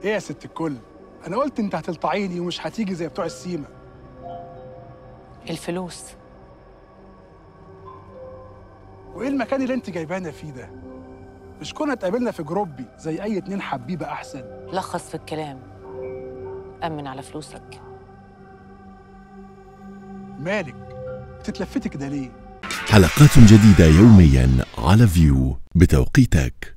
ايه يا ست الكل انا قلت انت هتلطعيني ومش هتيجي زي بتوع السيما الفلوس وايه المكان اللي انت جايبانا فيه ده مش كنا اتقابلنا في جروبي زي اي اتنين حبيبه احسن لخص في الكلام أمن على فلوسك مالك بتتلفتي كده ليه حلقات جديدة يوميا على فيو بتوقيتك